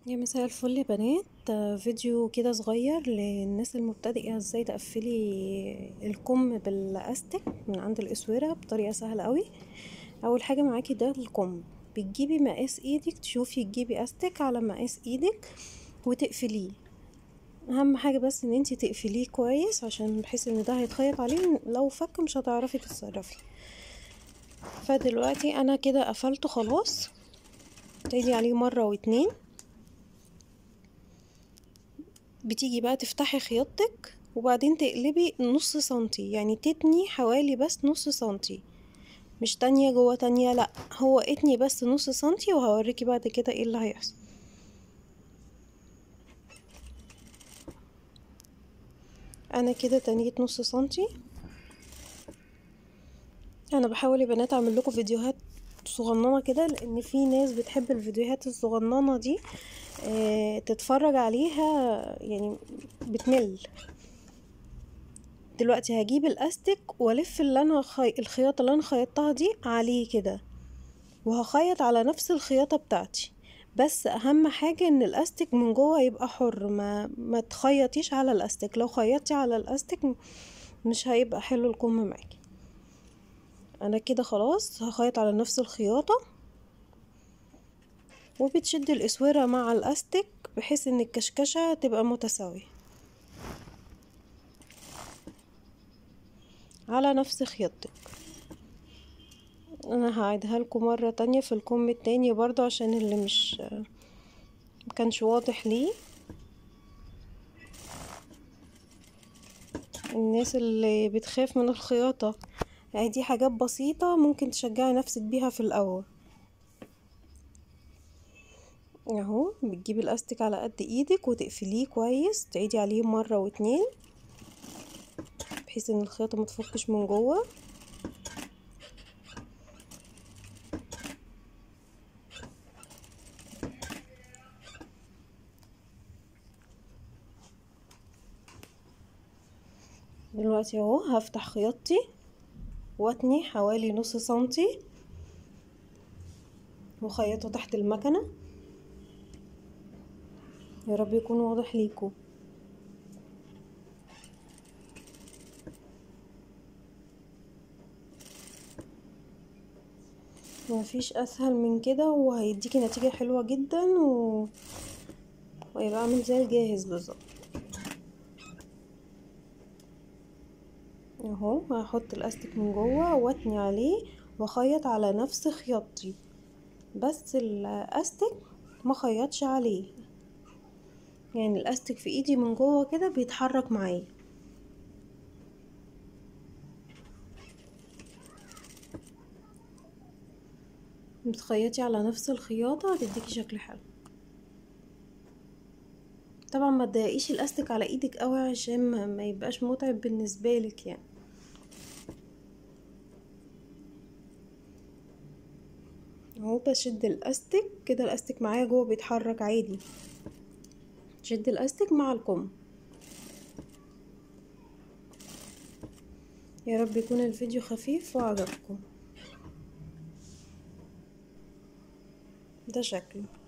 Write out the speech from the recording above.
يا مساء الفل يا بنات آه، فيديو كده صغير للناس المبتدئة ازاي تقفلي الكم بالاستك من عند الاسورة بطريقة سهلة قوي اول حاجة معاكي ده الكم بتجيبي مقاس ايدك تشوفي تجيبي استك على مقاس ايدك وتقفليه اهم حاجة بس ان انتي تقفليه كويس عشان بحيث ان ده هيتخيط عليه لو فك مش هتعرفي تتصرفي فدلوقتي انا كده قفلته خلاص تعيدي عليه مرة واتنين بتيجي بقى تفتحي خياطتك وبعدين تقلبي نص سنتي يعني تتني حوالي بس نص سنتي مش تانية جوه تانية لا هو اتني بس نص سنتي وهوريكي بعد كده ايه اللي هيحصل انا كده تنيت نص سنتي انا بحاول يا بنات اعمل لكم فيديوهات صغننه كده لان في ناس بتحب الفيديوهات الصغننه دي آه تتفرج عليها يعني بتمل دلوقتي هجيب الاستك والف اللي انا خي... الخياطه اللي انا خيطتها دي عليه كده وهخيط على نفس الخياطه بتاعتي بس اهم حاجه ان الاستك من جوه يبقى حر ما ما تخيطيش على الاستك لو خيطتي على الاستك مش هيبقى حلو الكم معاكي انا كده خلاص هخيط على نفس الخياطة وبتشد الاسورة مع الاستك بحيث ان الكشكشة تبقى متساوية على نفس خياطتك انا هعيدها لكم مرة تانية في الكم التاني برضو عشان اللي مش مكانش واضح ليه الناس اللي بتخاف من الخياطة يعني دي حاجات بسيطة ممكن تشجعي نفسك بيها في الأول اهو بتجيبي الاستك على قد ايدك وتقفليه كويس تعيدي عليه مرة واتنين بحيث ان الخياطة متفكش من جوه دلوقتي اهو هفتح خياطتي واتني حوالي نص سنتي وخيطه تحت المكنة يا رب يكون واضح ليكم مفيش اسهل من كده وهيديكي نتيجة حلوة جدا و... ويبقى عامل زي الجاهز بالظبط اهو هحط الاستك من جوه واتني عليه واخيط على نفس خياطتي بس الاستك ما خيطش عليه يعني الاستك في ايدي من جوه كده بيتحرك معايا بتخيطي على نفس الخياطة هتديكي شكل حلو طبعا ما تضايقيش الاستك على ايدك قوي عشان ما يبقاش متعب بالنسبه لك يعني اهو بشد الاستك كده الاستك معايا جوه بيتحرك عادي شد الاستك مع الكم يا رب يكون الفيديو خفيف وعجبكم ده شكله